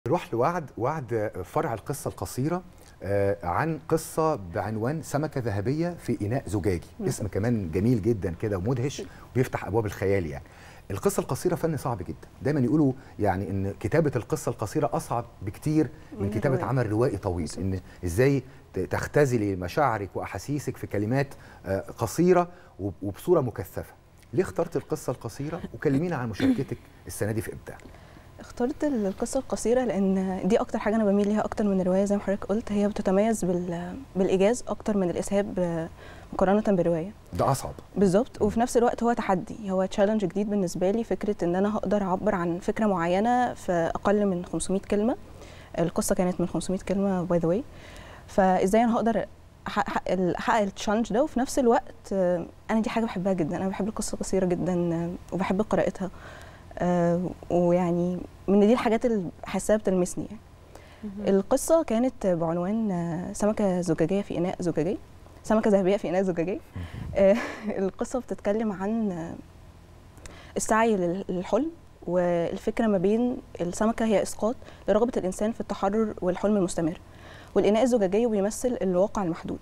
نروح لوعد وعد فرع القصة القصيرة آه، عن قصة بعنوان سمكة ذهبية في إناء زجاجي اسم كمان جميل جدا كده ومدهش وبيفتح أبواب الخيال يعني القصة القصيرة فن صعب جدا دايما يقولوا يعني ان كتابة القصة القصيرة أصعب بكتير من من كتابة الرواية. عمل روائي طويل ان ازاي ت- تختزلي مشاعرك وأحاسيسك في كلمات آه، قصيرة وب- وبصورة مكثفة ليه اخترت القصة القصيرة وكلمينا عن مشاركتك السنة دي في إبداع اخترت القصة القصيرة لأن دي أكتر حاجة أنا بميل ليها أكتر من الرواية زي ما حضرتك قلت هي بتتميز بال... بالإيجاز أكتر من الإسهاب آه، مقارنة بالرواية ده أصعب بالظبط وفي نفس الوقت هو تحدي هو تشالنج جديد بالنسبة لي فكرة إن أنا هقدر أعبر عن فكرة معينة في أقل من 500 كلمة القصة كانت من 500 كلمة باي ذا واي فإزاي أنا هقدر أحقق أحقق التشالنج ده وفي نفس الوقت آه، أنا دي حاجة بحبها جدا أنا بحب القصة القصيرة جدا آه، وبحب قراءتها آه، ويعني من دي الحاجات اللي بحسها بتلمسني يعني. القصة كانت بعنوان آه، سمكة زجاجية في إناء زجاجي سمكة ذهبية في إناء زجاجي آه، القصة بتتكلم عن آه، السعي لل- للحلم والفكرة ما بين السمكة هي إسقاط لرغبة الإنسان في التحرر والحلم المستمر والإناء الزجاجي بيمثل الواقع المحدود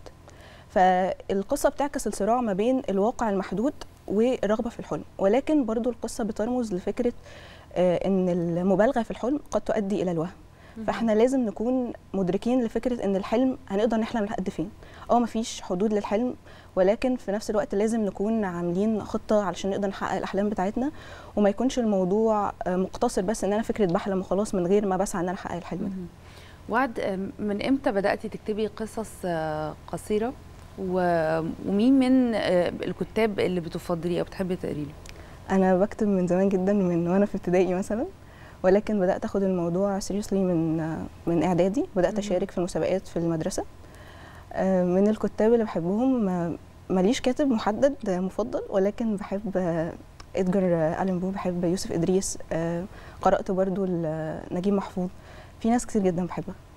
فالقصة بتعكس الصراع ما بين الواقع المحدود والرغبة في الحلم ولكن برضو القصة بترمز لفكرة آه، إن المبالغة في الحلم قد تؤدي إلى الوهم فاحنا لازم نكون مدركين لفكره ان الحلم هنقدر نحلم لحد فين اه مفيش حدود للحلم ولكن في نفس الوقت لازم نكون عاملين خطه علشان نقدر نحقق الاحلام بتاعتنا وما يكونش الموضوع آه، مقتصر بس ان انا فكره بحلم وخلاص من غير ما بسعى ان انا احقق الحلم ده وعد آم، من امتى بداتي تكتبي قصص آه، قصيره و- ومين من آه، الكتاب اللي بتفضليه او بتحبي تقري له انا بكتب من زمان جدا من وانا في ابتدائي مثلا ولكن بدات اخد الموضوع سيريسلي من آه، من اعدادي بدات مهم. اشارك في المسابقات في المدرسه آه، من الكتاب اللي بحبهم آه، ماليش كاتب محدد آه، مفضل ولكن بحب آه، ادجار آه، الين بو بحب يوسف ادريس آه، قرات برضو ل- نجيب محفوظ في ناس كتير جدا بحبها